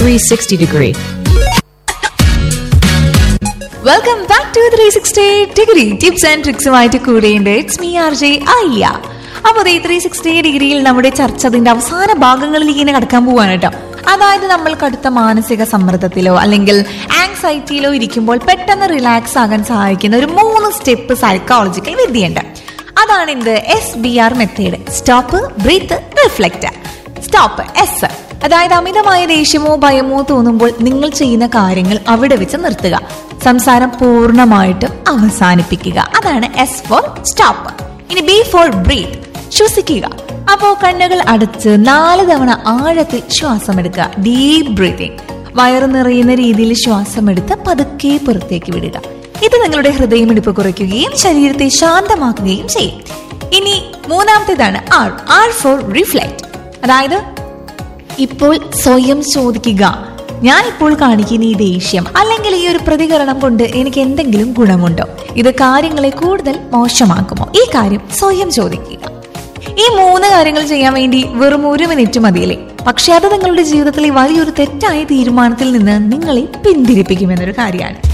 360 degree. Welcome back to three sixty degree tips and ട്രിക്സുമായിട്ട് കൂടെയുണ്ട് it's me R J അയ്യ അപ്പോൾ ഈ ത്രീ സിക്സ്റ്റി ഡിഗ്രിയിൽ നമ്മുടെ ചർച്ച അതിന്റെ അവസാന ഭാഗങ്ങളിലേക്ക് ഇങ്ങനെ കടക്കാൻ പോവാണ് കേട്ടോ അതായത് നമ്മൾ കടുത്ത മാനസിക സമ്മർദ്ദത്തിലോ അല്ലെങ്കിൽ ആങ്സൈറ്റിയിലോ ഇരിക്കുമ്പോൾ പെട്ടെന്ന് റിലാക്സ് ആകാൻ സഹായിക്കുന്ന ഒരു മൂന്ന് സ്റ്റെപ്പ് സൈക്കോളജിക്കൽ വിദ്യയുണ്ട് അതാണ് എന്ത് S B R method stop breathe reflect stop S അതായത് അമിതമായ ദേഷ്യമോ ഭയമോ തോന്നുമ്പോൾ നിങ്ങൾ ചെയ്യുന്ന കാര്യങ്ങൾ അവിടെ വെച്ച് നിർത്തുക സംസാരം പൂർണ്ണമായിട്ടും അവസാനിപ്പിക്കുക അതാണ് എസ് ഫോർ സ്റ്റോപ്പ് ഇനി ബി ഫോർ ബ്രീത്ത് ശ്വസിക്കുക അപ്പോ കണ്ണുകൾ അടച്ച് നാല് തവണ ആഴത്തിൽ ശ്വാസം എടുക്കുക ഡീപ് ബ്രീതിങ് വയറ് നിറയുന്ന രീതിയിൽ ശ്വാസം എടുത്ത് പതുക്കെ പുറത്തേക്ക് വിടുക ഇത് നിങ്ങളുടെ ഹൃദയമിടിപ്പ് കുറയ്ക്കുകയും ശരീരത്തെ ശാന്തമാക്കുകയും ചെയ്യും ഇനി മൂന്നാമത്തേതാണ് ആർ ആർ ഫോർ റിഫ്ലക്ട് അതായത് ഇപ്പോൾ സ്വയം ചോദിക്കുക ഞാൻ ഇപ്പോൾ കാണിക്കുന്ന ഈ ദേഷ്യം അല്ലെങ്കിൽ ഈ ഒരു പ്രതികരണം കൊണ്ട് എനിക്ക് എന്തെങ്കിലും ഗുണമുണ്ടോ ഇത് കാര്യങ്ങളെ കൂടുതൽ മോശമാക്കുമോ ഈ കാര്യം സ്വയം ചോദിക്കുക ഈ മൂന്ന് കാര്യങ്ങൾ ചെയ്യാൻ വേണ്ടി വെറും ഒരു മിനിറ്റ് മതിയല്ലേ പക്ഷെ അത് നിങ്ങളുടെ ജീവിതത്തിലെ വലിയൊരു തെറ്റായ തീരുമാനത്തിൽ നിന്ന് നിങ്ങളെ പിന്തിരിപ്പിക്കുമെന്നൊരു കാര്യമാണ്